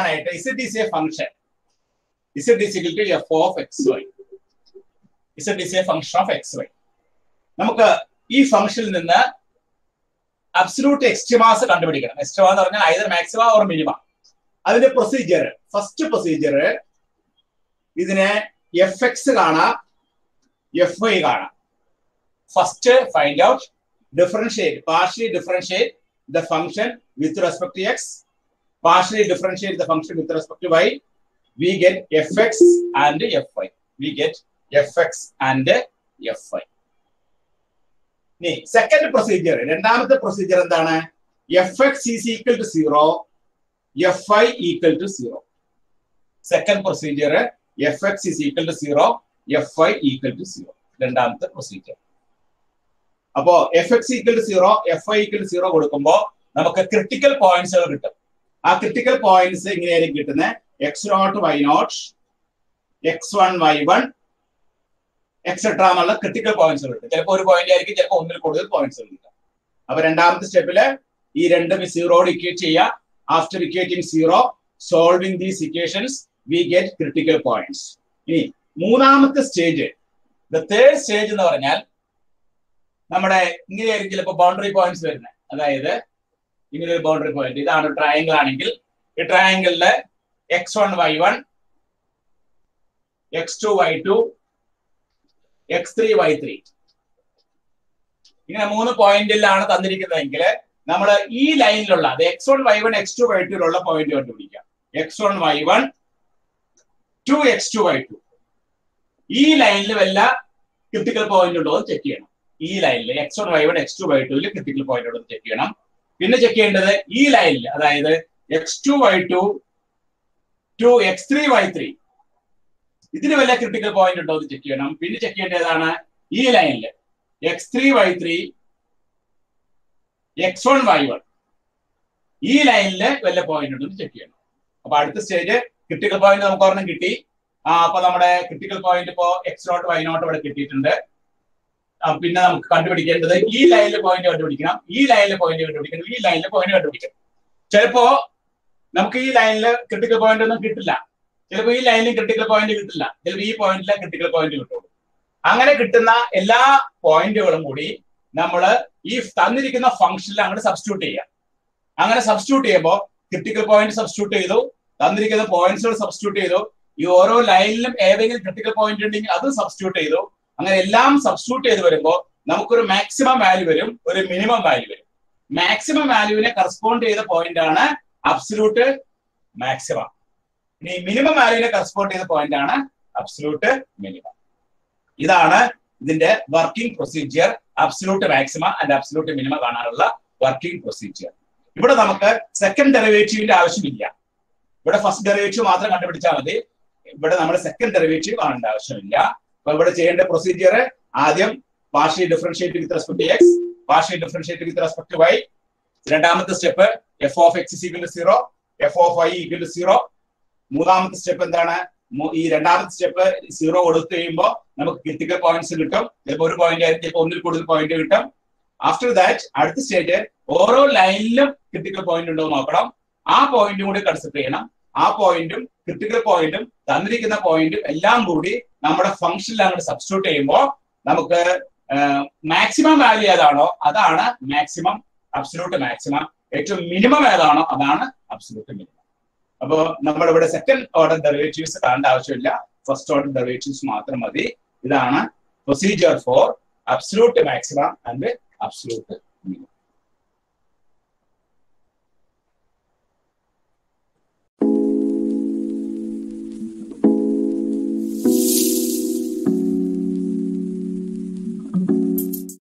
കാണാനായിട്ട് z is a function z is equal to f of x y z is a function of x y നമുക്ക് ഈ ഫംഗ്ഷനിൽ നിന്ന് absolute എക്സ്ട്രിമാസ് കണ്ടുപിടിക്കണം extrema എന്ന് പറഞ്ഞാൽ ഐതർ മാക്സിമ ഓർ മിനിമ അതിന്റെ പ്രൊസീജിയർ ഫസ്റ്റ് പ്രൊസീജിയർ ഇതിനെ എഫ് എക്സ് കാണാം എഫ് ഐ കാണാം first find out differentiate partially differentiate the function with respect to x partially differentiate the function with respect to y we get f x and f y we get f x and f y ഇനി second procedure രണ്ടാമത്തെ procedure എന്താണ് f x is equal to zero f y equal to zero second procedure f x is equal to zero f y equal to zero രണ്ടാമത്തെ procedure അപ്പോ f x equal to zero f y equal to zero കൊടുക്കുമ്പോൾ നമുക്ക് critical പോയിന്റ്സുകൾ കിട്ടും ആ critical points ഇങ്ങനെയായിരിക്കും കിട്ടുന്നത് x naught y naught x one y one etcetera എന്നുള്ള critical points കിട്ടും ചിലപ്പോൾ ഒരു പോയിന്റ് ആയിരിക്കും ചിലപ്പോൾ ഒന്നിൽ കൂടുതൽ പോയിന്റ്സ് കിട്ടും അപ്പൊ രണ്ടാമത്തെ സ്റ്റെപ്പില് ഈ രണ്ടും സീറോഡ് ഇക്വേറ്റ് ചെയ്യുക after equating zero solving these equations we get critical points ഇനി മൂന്നാമത്തെ സ്റ്റേജ് ദ തേർഡ് സ്റ്റേജ് എന്ന് പറഞ്ഞാൽ നമ്മുടെ ഇങ്ങനെയായിരിക്കും ചിലപ്പോൾ ബൗണ്ടറി പോയിന്റ്സ് വരുന്നത് അതായത് ഇങ്ങനെ ഒരു ബൗണ്ടറി പോയിന്റ് ഇതാണ് ട്രയാങ്കിൾ ആണെങ്കിൽ ഈ ട്രയാങ്കിളില് x one y one x two y two x three y three ഇങ്ങനെ മൂന്ന് പോയിന്റിലാണ് തന്നിരിക്കുന്നതെങ്കിൽ നമ്മൾ ഈ ലൈനിലുള്ള അത് x one y one x two y ടുള്ള പോയിന്റ് കണ്ടുപിടിക്കാം x one y one to x two y two ഈ ലൈനിൽ വല്ല ക്രിട്ടിക്കൽ പോയിന്റ് ഉണ്ടോ എന്ന് ചെക്ക് ചെയ്യണം ഈ ലൈനിൽ x one y one x two y ടുവിൽ ക്രിട്ടിക്കൽ പോയിന്റ് ഉണ്ടോ എന്ന് ചെക്ക് ചെയ്യണം പിന്നെ ചെക്ക് ചെയ്യേണ്ടത് ഈ ലൈനിൽ അതായത് x two y two to x three y three ഇതിന് വല്ല ക്രിട്ടിക്കൽ പോയിന്റ് ഉണ്ടോ എന്ന് ചെക്ക് ചെയ്യണം പിന്നെ ചെക്ക് ചെയ്യേണ്ടതാണ് ഈ ലൈനിൽ x three y three x one y one ഈ ലൈനില് വല്ല പോയിന്റ് ഉണ്ടോ എന്ന് ചെക്ക് ചെയ്യണം അപ്പൊ അടുത്ത സ്റ്റേജ് ക്രിട്ടിക്കൽ പോയിന്റ് നമുക്ക് ഒരെണ്ണം കിട്ടി ആ അപ്പൊ നമ്മുടെ ക്രിട്ടിക്കൽ പോയിന്റ് ഇപ്പോ എക്സ് നോട്ട് വൈ നോട്ട് ഇവിടെ കിട്ടിയിട്ടുണ്ട് ആ, പിന്നെ നമുക്ക് കണ്ടുപിടിക്കേണ്ടത് ഈ ലൈനിൽ പോയിന്റ് കണ്ടുപിടിക്കണം ഈ ലൈനിൽ പോയിന്റ് കണ്ടുപിടിക്കണം ഈ ലൈനിൽ പോയിന്റ് കണ്ടുപിടിക്കണം ചിലപ്പോ നമുക്ക് ഈ ലൈനിൽ ക്രിട്ടിക്കൽ പോയിന്റ് ഒന്നും കിട്ടില്ല ചിലപ്പോൾ ഈ ലൈനിൽ ക്രിട്ടിക്കൽ പോയിന്റ് കിട്ടില്ല ചിലപ്പോൾ ഈ പോയിന്റിലെ ക്രിട്ടിക്കൽ പോയിന്റ് കിട്ടുള്ളൂ അങ്ങനെ കിട്ടുന്ന എല്ലാ പോയിന്റുകളും കൂടി നമ്മൾ ഈ തന്നിരിക്കുന്ന ഫംഗ്ഷനിൽ അങ്ങോട്ട് സബ്സ്റ്റിറ്റ്യൂട്ട് ചെയ്യാം അങ്ങനെ സബ്സ്റ്റിറ്റ്യൂട്ട് ചെയ്യുമ്പോൾ ക്രിട്ടിക്കൽ പോയിന്റ് സബ്സ്റ്റിറ്റ്യൂട്ട് ചെയ്തു തന്നിരിക്കുന്ന പോയിന്റ്സുകൾ സബ്സ്റ്റിറ്റ്യൂട്ട് ചെയ്തു ഈ ഓരോ ലൈനിലും ഏതെങ്കിലും ക്രിട്ടിക്കൽ പോയിന്റ് ഉണ്ടെങ്കിൽ അത് സബ്സ്റ്റിറ്റ്യൂട്ട് ചെയ്തു അങ്ങനെ എല്ലാം സബ്സ്റ്റിറ്റ്യൂട്ട് ചെയ്ത് വരുമ്പോൾ നമുക്കൊരു മാക്സിമം വാല്യൂ വരും ഒരു മിനിമം വാല്യൂ വരും മാക്സിമം വാല്യൂവിനെ കറസ്പോണ്ട് ചെയ്ത പോയിന്റ് ആണ് അബ്സല്യൂട്ട് മാക്സിമം ഇനി മിനിമം വാല്യൂവിനെ കറസ്പോണ്ട് ചെയ്ത പോയിന്റ് ആണ് അബ്സല്യൂട്ട് മിനിമം ഇതാണ് ഇതിന്റെ working procedure absolute maxima and absolute minimum കാണാനുള്ള വർക്കിംഗ് പ്രൊസീജിയർ ഇവിടെ നമുക്ക് സെക്കൻഡ് ഡെറിവേറ്റീവിന്റെ ആവശ്യമില്ല ഇവിടെ ഫസ്റ്റ് ഡെറിവേറ്റീവ് മാത്രം കണ്ടുപിടിച്ചാൽ മതി ഇവിടെ നമ്മൾ സെക്കൻഡ് ഡെറിവേറ്റീവ് കാണേണ്ട ആവശ്യമില്ല അപ്പൊ ഇവിടെ ചെയ്യേണ്ട പ്രൊസീജിയർ ആദ്യം partial differentiate with respect to x partial differentiate with respect to y രണ്ടാമത്തെ step f of x equal to zero f of y equal to zero മൂന്നാമത്തെ സ്റ്റെപ്പ് എന്താണ് മൂ- ഈ രണ്ടാമത്തെ സ്റ്റെപ്പ് സീറോ കൊടുത്തു കഴിയുമ്പോൾ നമുക്ക് ക്രിട്ടിക്കൽ പോയിന്റ്സ് കിട്ടും ചിലപ്പോൾ ഒരു പോയിന്റ് ആയിരിക്കും ചിലപ്പോൾ ഒന്നിൽ കൂടുതൽ പോയിന്റ് കിട്ടും ആഫ്റ്റർ ദാറ്റ് അടുത്ത സ്റ്റേജ് ഓരോ ലൈനിലും ക്രിട്ടിക്കൽ പോയിന്റ് ഉണ്ടോ എന്ന് നോക്കണം ആ പോയിന്റും കൂടി കൺസിഡർ ചെയ്യണം ആ പോയിന്റും ക്രിട്ടിക്കൽ പോയിന്റും തന്നിരിക്കുന്ന പോയിന്റും എല്ലാം കൂടി നമ്മുടെ ഫംഗ്ഷനിൽ അങ്ങോട്ട് സബ്സ്റ്റിറ്റ്യൂട്ട് ചെയ്യുമ്പോൾ നമുക്ക് മാക്സിമം വാല്യൂ ഏതാണോ അതാണ് മാക്സിമം അബ്സലൂട്ട് മാക്സിമം ഏറ്റവും മിനിമം ഏതാണോ അതാണ് അബ്സലൂട്ട് മിനിമം അപ്പോൾ നമ്മൾ ഇവിടെ സെക്കൻഡ് ഓർഡർ ഡെറിവേറ്റീവ്സ് കാണേണ്ട ആവശ്യമില്ല ഫസ്റ്റ് ഓർഡർ ഡെറിവേറ്റീവ്സ് മാത്രം മതി ഇതാണ് procedure for absolute maximum and absolute minimum